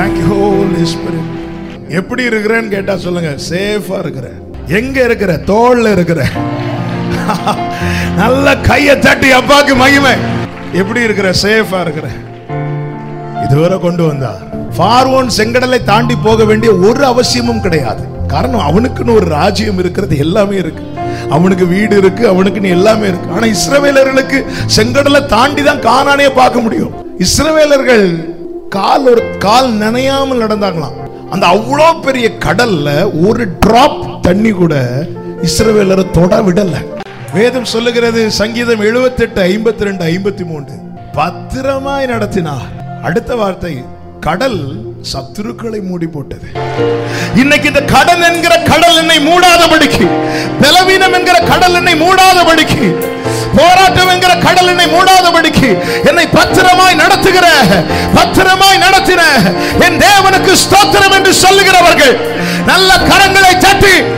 thank you Holi spirit எப்படி இருக்கிறேன்னு கேட்டா சொல்லுங்க சேஃபா இருக்கிறேன் எங்க இருக்கிற தோல்ல இருக்கிற நல்ல கையை தட்டி அப்பாக்கு மகிமை எப்படி இருக்கிற சேஃபா இருக்கிற இதுவரை கொண்டு வந்தா பார்வோன் செங்கடலை தாண்டி போக வேண்டிய ஒரு அவசியமும் கிடையாது காரணம் அவனுக்குன்னு ஒரு ராஜ்யம் இருக்கிறது எல்லாமே இருக்கு அவனுக்கு வீடு இருக்கு அவனுக்குன்னு எல்லாமே இருக்கு ஆனா இஸ்ரவேலர்களுக்கு செங்கடலை தாண்டி தான் கானானே பார்க்க முடியும் இஸ்ரவேலர்கள் கால் ஒரு கால் நனையாமல் நடந்தாங்களாம் அந்த அவ்வளோ பெரிய கடல்ல ஒரு டிராப் தண்ணி கூட இஸ்ரவேலரை தொட விடல வேதம் சொல்லுகிறது சங்கீதம் 78 ஐம்பத்தி ரெண்டு ஐம்பத்தி மூன்று பத்திரமாய் நடத்தினார் அடுத்த வார்த்தை கடல் சத்துருக்களை மூடி போட்டது இன்னைக்கு இந்த கடல் என்கிற கடல் என்னை மூடாதபடிக்கு பலவீனம் என்கிற கடல் என்னை மூடாதபடிக்கு போராட்டம் என்கிற கடல் என்னை மூடாதபடிக்கு என்னை பத்திரமாய் நடத்துகிற பத்திரமாய் நடத்தின என் தேவனுக்கு ஸ்தோத்திரம் என்று சொல்லுகிறவர்கள் நல்ல கரங்களை தட்டி